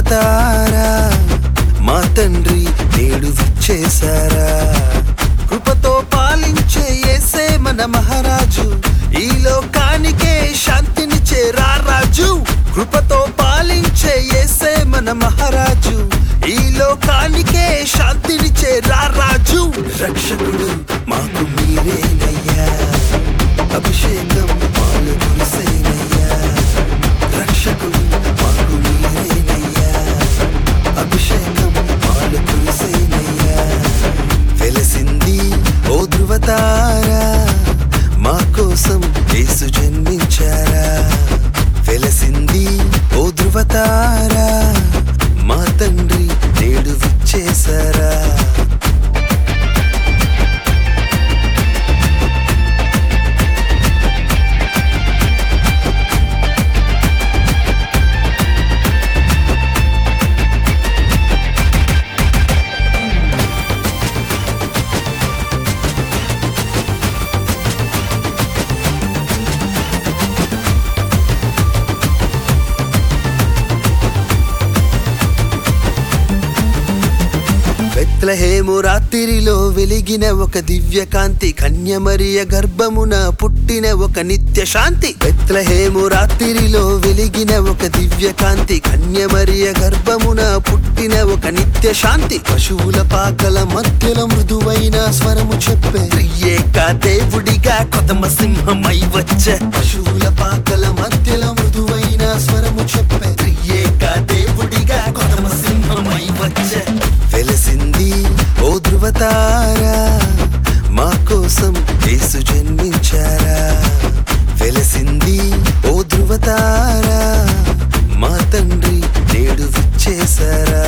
ధృవతారా మా తండ్రి నేడు విచ్చేశారా కృపతో పాలించే యేసే మన మహారాజు ఈ లోకానికే శాంతినిచ్చే రారాజు కృపతో పాలించే యేసే మన మహారాజు ఈ లోకానికే శాంతినిచ్చే రారాజు రక్షకుడు మాకు మీరేనయ్యా అభిషేకం పాలు కురిసేనయ్యా రక్షకుడు మాకు మీరేనయ్యా అభిషేకం పాలు కురిసేనయ్యా వెలసింది ఓ ధృవతారా మా కోసం యేసు జన్మించారా వెలసింది ఓ ధృవతారా మా తండ్రి నేడు విచ్చేశారా బెత్లహేము రాత్రిలో వెలిగిన ఒక దివ్య కాంతి కన్యమరియ గర్భమున పుట్టిన ఒక నిత్య శాంతి బెత్లహేము రాత్రిలో వెలిగిన ఒక దివ్య కాంతి కన్యమరియ గర్భమున పుట్టిన ఒక నిత్య శాంతి పశువుల పాకల మధ్యలో మృదువైన స్వరము చెప్పే త్రియేక దేవుడిగా కొదమ సింహమై వచ్చే పశువుల పాకల మధ్యలో మృదువైన స్వరము చెప్పే త్రియేక దేవుడిగా కొదమ సింహమై వచ్చే వెలసింది ఓ ధృవతారా మా కోసం యేసు జన్మించారా వెలసింది ఓ ధృవతారా మా తండ్రి నేడు విచ్చేశారా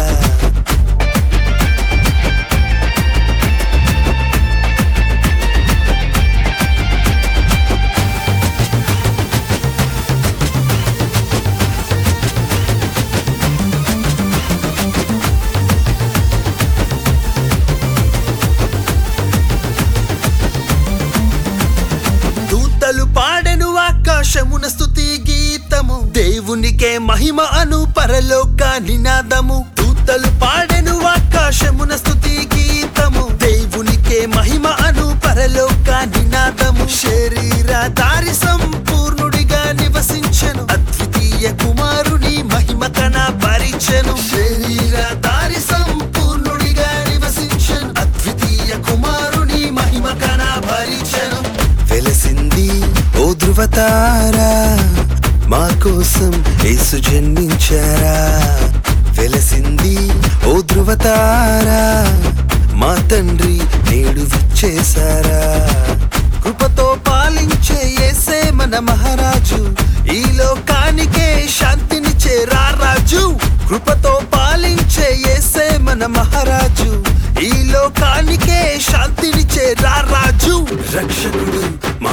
దూతలు పాడెను ఆకాశమున స్తుతి గీతము దేవునికే మహిమ అను పరలోక నినాదము దూతలు పాడెను ఆకాశమున స్తుతి గీతము దేవునికే మహిమ అను పరలోక నినాదము శరీర దారి సంపూర్ణుడిగా నివసించెను అద్వితీయ కుమారుని మహిమ కన పరిచెను శరీర దారి సంపూర్ణుడిగా నివసించెను అద్వితీయ కుమారుని మహిమ కన పరిచెను వెలసింది ఓ ధృవతారా మా కోసం యేసు జన్మించారా వెలసింది ఓ ధృవతారా మా తండ్రి నేడు విచ్చేశారా కృపతో పాలించే యేసే మన మహారాజు ఈ లోకానికే శాంతినిచ్చే రారాజు కృపతో పాలించే యేసే మన మహారాజు ఈ లోకానికే శాంతినిచ్చే రారాజు రక్షకుడు